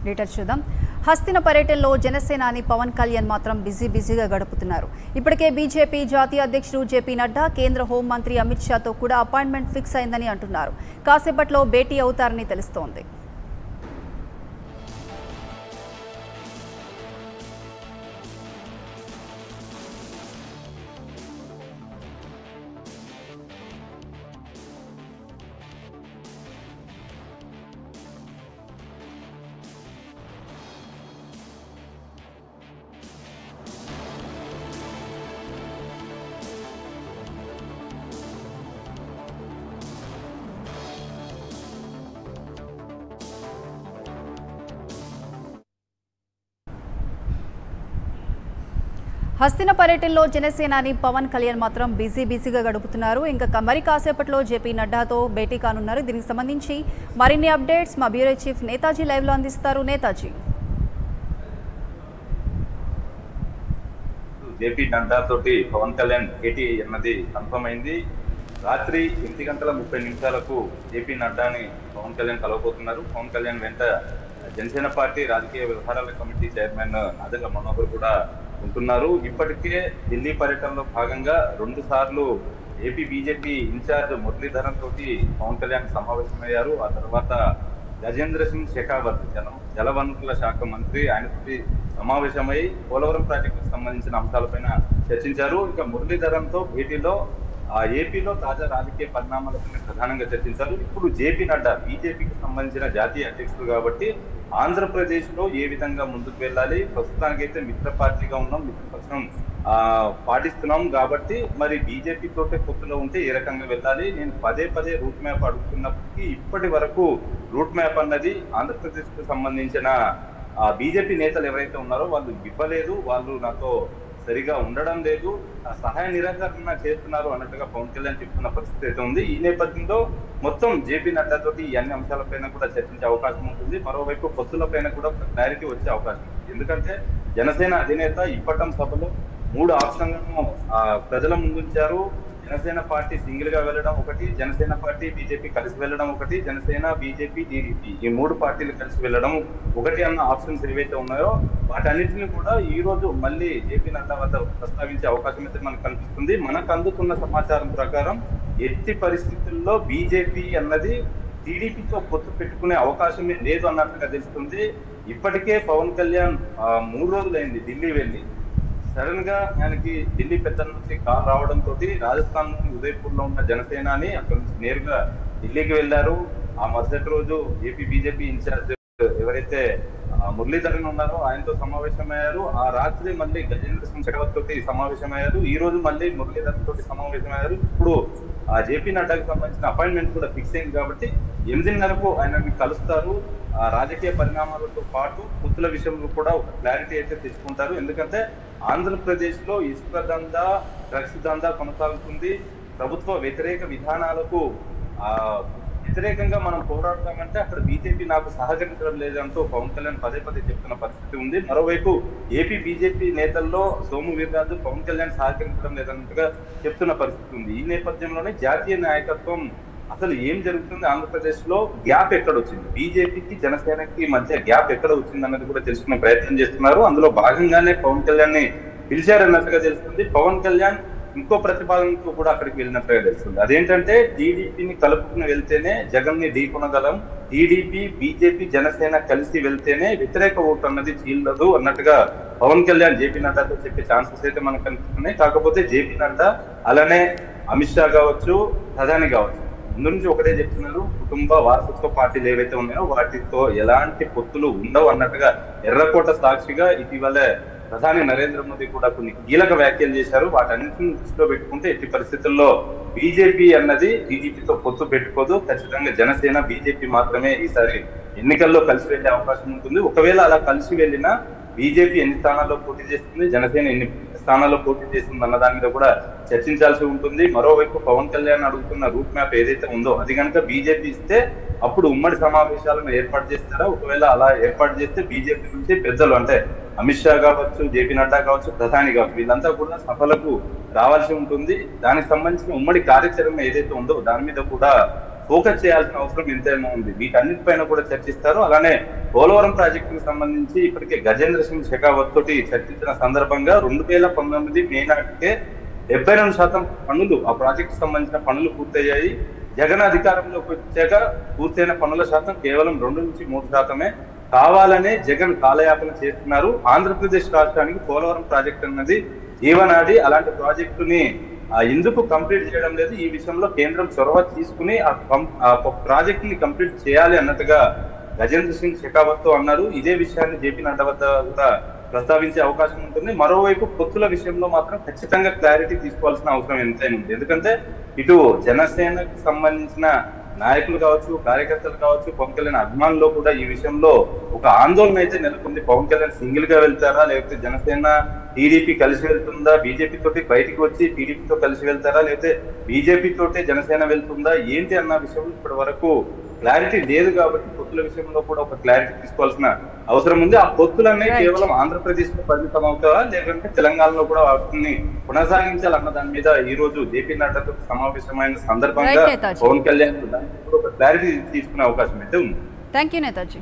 Details చూద్దాం హస్తిన పర్యటనలో జనసేనాని పవన్ కళ్యాణ్ మాత్రం బిజీ బిజీగా గడుపుతున్నారు ఇప్పటికే బీజేపీ జాతీయ అధ్యక్షుడు జేపీ నడ్డా కేంద్ర హోంమంత్రి అమిత్ షాతో కూడా అపాయింట్మెంట్ ఫిక్స్ అయిందని అంటున్నారు కాసేపట్లో భేటీ అవుతారని తెలుస్తోంది హస్తిన పర్యటనలో జనసేనాని పవన్ కళ్యాణ్ మాత్రం బిజీ బిజీగా గడుపుతున్నారు ఇంకా క- మరి కాసేపట్లో జేపీ నడ్డాతో భేటీ కానున్నారు దీనికి సంబంధించి మరిన్ని అప్డేట్స్ మా బ్యూరో చీఫ్ నేతాజీ లైవ్లో అందిస్తారు నేతాజీ జేపీ నడ్డా తోటి పవన్ కళ్యాణ్ భేటీ అన్నది కన్ఫర్మ్ అయింది రాత్రి ఎనిమిది గంటల ముప్పై నిమిషాలకు జేపీ నడ్డాని పవన్ కళ్యాణ్ కలవబోతున్నారు పవన్ కళ్యాణ్ వెంట జనసేన పార్టీ రాజకీయ వ్యవహారాల కమిటీ చైర్మన్ నాదెళ్ల మనోహర్ కూడా ఉంటున్నారు ఇప్పటికే ఢిల్లీ పర్యటనలో భాగంగా రెండు సార్లు ఏపీ బీజేపీ ఇన్ఛార్జ్ మురళీధరన్ తోటి పవన్ కళ్యాణ్ సమావేశమయ్యారు ఆ తర్వాత గజేంద్ర సింగ్ షెకావత్ జల జలవనరుల శాఖ మంత్రి ఆయనతోటి సమావేశమై పోలవరం ప్రాజెక్టుకు సంబంధించిన అంశాలపైన చర్చించారు ఇక మురళీధరన్ తో భేటీలో ఆ ఏపీలో తాజా రాజకీయ పరిణామాలపై ప్రధానంగా చర్చించారు ఇప్పుడు జేపీ నడ్డా బీజేపీకి సంబంధించిన జాతీయ అధ్యక్షుడు కాబట్టి ఆంధ్రప్రదేశ్ లో ఏ విధంగా ముందుకు వెళ్ళాలి ప్రస్తుతానికైతే మిత్ర పార్టీగా ఉన్నాం మిత్రపక్షం ఆ పాటిస్తున్నాం కాబట్టి మరి బీజేపీ తోటే పొత్తులో ఉంటే ఏ రకంగా వెళ్ళాలి నేను పదే పదే రూట్ మ్యాప్ అడుగుతున్నప్పటికీ ఇప్పటి వరకు రూట్ మ్యాప్ అన్నది ఆంధ్రప్రదేశ్ కు సంబంధించిన ఆ బీజేపీ నేతలు ఎవరైతే ఉన్నారో వాళ్ళు ఇవ్వలేదు వాళ్ళు నాతో సరిగా ఉండడం లేదు ఆ సహాయ నిరాకరణ చేస్తున్నారు అన్నట్టుగా పవన్ కళ్యాణ్ చెప్తున్న పరిస్థితి అయితే ఉంది ఈ నేపథ్యంలో మొత్తం జేపీ నడ్డా తోటి ఈ అన్ని అంశాలపైన కూడా చర్చించే అవకాశం ఉంటుంది మరోవైపు పొత్తులపైన కూడా క్లారిటీ వచ్చే అవకాశం ఉంది ఎందుకంటే జనసేన అధినేత ఇప్పటం సభలో మూడు ఆప్షన్లను ఆ, ప్రజల ముందుంచారు జనసేన పార్టీ సింగిల్ గా వెళ్ళడం ఒకటి జనసేన పార్టీ బీజేపీ కలిసి వెళ్ళడం ఒకటి జనసేన బీజేపీ టీడీపీ ఈ మూడు పార్టీలు కలిసి వెళ్ళడం ఒకటి అన్న ఆప్షన్స్ ఏవైతే ఉన్నాయో వాటన్నిటిని కూడా ఈ రోజు మళ్ళీ జేపీ నడ్డా వద్ద ప్రస్తావించే అవకాశం అయితే మనకు కనిపిస్తుంది మనకు అందుతున్న సమాచారం ప్రకారం ఎట్టి పరిస్థితుల్లో బీజేపీ అన్నది టీడీపీతో పొత్తు పెట్టుకునే అవకాశమే లేదు అన్నట్టుగా తెలుస్తుంది ఇప్పటికే పవన్ కళ్యాణ్ ఆ, మూడు రోజులైంది ఢిల్లీ వెళ్ళి సడన్ గా ఆయనకి ఢిల్లీ పెద్ద నుంచి కాల్ రావడం తోటి రాజస్థాన్ నుండి ఉదయపూర్ లో ఉన్న జనసేనాని అక్కడ నుంచి నేరుగా ఢిల్లీకి వెళ్ళారు ఆ మరుసటి రోజు ఏపీ బీజేపీ ఇన్ఛార్జ్ ఎవరైతే ఆ, మురళీధరన్ ఉన్నారో ఆయనతో సమావేశమయ్యారు ఆ రాత్రి మళ్ళీ గజేంద్ర సింగ్ షెకావత్ తోటి సమావేశమయ్యారు ఈ రోజు మళ్ళీ మురళీధరన్ తోటి సమావేశమయ్యారు ఇప్పుడు ఆ జేపీ నడ్డాకి సంబంధించిన అపాయింట్మెంట్ కూడా ఫిక్స్ అయింది కాబట్టి ఎనిమిదిన్నరకు ఆయన కలుస్తారు ఆ రాజకీయ పరిణామాలతో పాటు పుత్తుల విషయంలో కూడా ఒక క్లారిటీ అయితే తెచ్చుకుంటారు ఎందుకంటే ఆంధ్రప్రదేశ్ లో ఇసుక దందా డ్రగ్స్ దందా కొనసాగుతుంది ప్రభుత్వ వ్యతిరేక విధానాలకు ఆ వ్యతిరేకంగా మనం పోరాడతామంటే అక్కడ బీజేపీ నాకు సహకరించడం లేదంటూ పవన్ కళ్యాణ్ పదే పదే చెప్తున్న పరిస్థితి ఉంది మరోవైపు ఏపీ బీజేపీ నేతల్లో సోము వీర్రాజు పవన్ కళ్యాణ్ సహకరించడం లేదన్నట్టుగా చెప్తున్న పరిస్థితి ఉంది ఈ నేపథ్యంలోనే జాతీయ నాయకత్వం అసలు ఏం జరుగుతుంది ఆంధ్రప్రదేశ్ లో గ్యాప్ ఎక్కడ వచ్చింది బీజేపీకి జనసేనకి మధ్య గ్యాప్ ఎక్కడ వచ్చింది అన్నది కూడా తెలుసుకునే ప్రయత్నం చేస్తున్నారు అందులో భాగంగానే పవన్ కళ్యాణ్ ని పిలిచారన్నట్టుగా తెలుస్తుంది పవన్ కళ్యాణ్ ఇంకో ప్రతిపాదనతో కూడా అక్కడికి వెళ్ళినట్టుగా తెలుస్తుంది అదేంటంటే టీడీపీని కలుపుకుని వెళ్తేనే జగన్ ని ఢీకొనగలం టీడీపీ బీజేపీ జనసేన కలిసి వెళ్తేనే వ్యతిరేక ఓటు అన్నది చీలదు అన్నట్టుగా పవన్ కళ్యాణ్ జేపీ నడ్డాతో చెప్పే ఛాన్సెస్ అయితే మనకు కనిపిస్తున్నాయి కాకపోతే జేపీ నడ్డా అలానే అమిత్ షా కావచ్చు ప్రధాని కావచ్చు ముందు నుంచి ఒకటే చెప్తున్నారు కుటుంబ వారసత్వ పార్టీలు ఏవైతే ఉన్నాయో వాటితో ఎలాంటి పొత్తులు ఉండవు అన్నట్టుగా ఎర్రకోట సాక్షిగా ఇటీవల ప్రధాని నరేంద్ర మోదీ కూడా కొన్ని కీలక వ్యాఖ్యలు చేశారు వాటన్నింటిని దృష్టిలో పెట్టుకుంటే ఎట్టి పరిస్థితుల్లో బీజేపీ అన్నది టీడీపీతో పొత్తు పెట్టుకోదు ఖచ్చితంగా జనసేన బీజేపీ మాత్రమే ఈసారి ఎన్నికల్లో కలిసి వెళ్లే అవకాశం ఉంటుంది ఒకవేళ అలా కలిసి వెళ్ళినా బీజేపీ ఎన్ని స్థానాల్లో పోటీ చేస్తుంది జనసేన ఎన్ని స్థానాల్లో పోటీ చేస్తుంది అన్న దాని మీద కూడా చర్చించాల్సి ఉంటుంది మరోవైపు పవన్ కళ్యాణ్ అడుగుతున్న రూట్ మ్యాప్ ఏదైతే ఉందో అది కనుక బీజేపీ ఇస్తే అప్పుడు ఉమ్మడి సమావేశాలను ఏర్పాటు చేస్తారా ఒకవేళ అలా ఏర్పాటు చేస్తే బీజేపీ నుంచి పెద్దలు అంటే అమిత్ షా కావచ్చు జేపీ నడ్డా కావచ్చు ప్రధాని కావచ్చు వీళ్ళంతా కూడా సభలకు రావాల్సి ఉంటుంది దానికి సంబంధించిన ఉమ్మడి కార్యాచరణ ఏదైతే ఉందో దాని మీద కూడా ఫోకస్ చేయాల్సిన అవసరం ఎంతైనా ఉంది వీటన్నిటిపైన కూడా చర్చిస్తారు అలానే పోలవరం ప్రాజెక్టుకు సంబంధించి ఇప్పటికే గజేంద్ర సింగ్ షెకావత్ తోటి చర్చించిన సందర్భంగా రెండు వేల పంతొమ్మిది మే నాటికే డెబ్బై రెండు శాతం పనులు ఆ ప్రాజెక్టు సంబంధించిన పనులు పూర్తయ్యాయి జగన్ అధికారంలోకి వచ్చాక పూర్తయిన పనుల శాతం కేవలం రెండు నుంచి మూడు శాతమే కావాలనే జగన్ కాలయాపన చేస్తున్నారు ఆంధ్రప్రదేశ్ రాష్ట్రానికి పోలవరం ప్రాజెక్ట్ అన్నది జీవనాడి అలాంటి ప్రాజెక్టుని ఆ, ఎందుకు కంప్లీట్ చేయడం లేదు ఈ విషయంలో కేంద్రం చొరవ తీసుకుని ఆ కం- ఆ ప్రాజెక్ట్ ని కంప్లీట్ చేయాలి అన్నట్టుగా గజేంద్ర సింగ్ షెకావత్ తో అన్నారు ఇదే విషయాన్ని జేపీ నడ్డా వద్ద కూడా ప్రస్తావించే అవకాశం ఉంటుంది మరోవైపు పొత్తుల విషయంలో మాత్రం ఖచ్చితంగా క్లారిటీ తీసుకోవాల్సిన అవసరం ఎంతైనా ఉంది ఎందుకంటే ఇటు జనసేనకు సంబంధించిన నాయకులు కావచ్చు కార్యకర్తలు కావచ్చు పవన్ కళ్యాణ్ అభిమానుల్లో కూడా ఈ విషయంలో ఒక ఆందోళన అయితే నెలకొంది పవన్ కళ్యాణ్ సింగిల్ గా వెళ్తారా లేకపోతే జనసేన టీడీపీ కలిసి వెళ్తుందా బీజేపీ తోటి బయటికి వచ్చి టీడీపీతో కలిసి వెళ్తారా లేకపోతే బీజేపీ తోటే జనసేన వెళ్తుందా ఏంటి అన్న విషయం ఇప్పటి వరకు క్లారిటీ లేదు కాబట్టి పొత్తుల విషయంలో కూడా ఒక క్లారిటీ తీసుకోవాల్సిన అవసరం ఉంది ఆ పొత్తులన్నీ Right. కేవలం ఆంధ్రప్రదేశ్ లో పరిమితం అవుతావా లేదంటే తెలంగాణలో కూడా వాటిని కొనసాగించాలన్న దాని మీద ఈ రోజు జేపీ నడ్డాతో సమావేశమైన సందర్భంగా Right, నేతాజీ. పవన్ కళ్యాణ్ దాని మీద కూడా ఒక క్లారిటీ తీసుకునే అవకాశం అయితే ఉంది thank you Netaji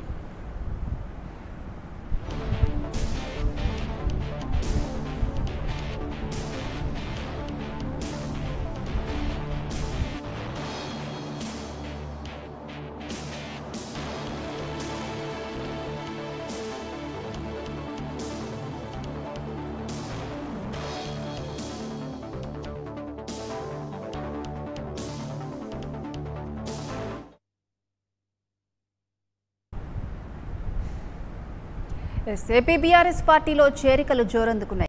yes AP BRS పార్టీలో చేరికలు జోరందుకున్నాయి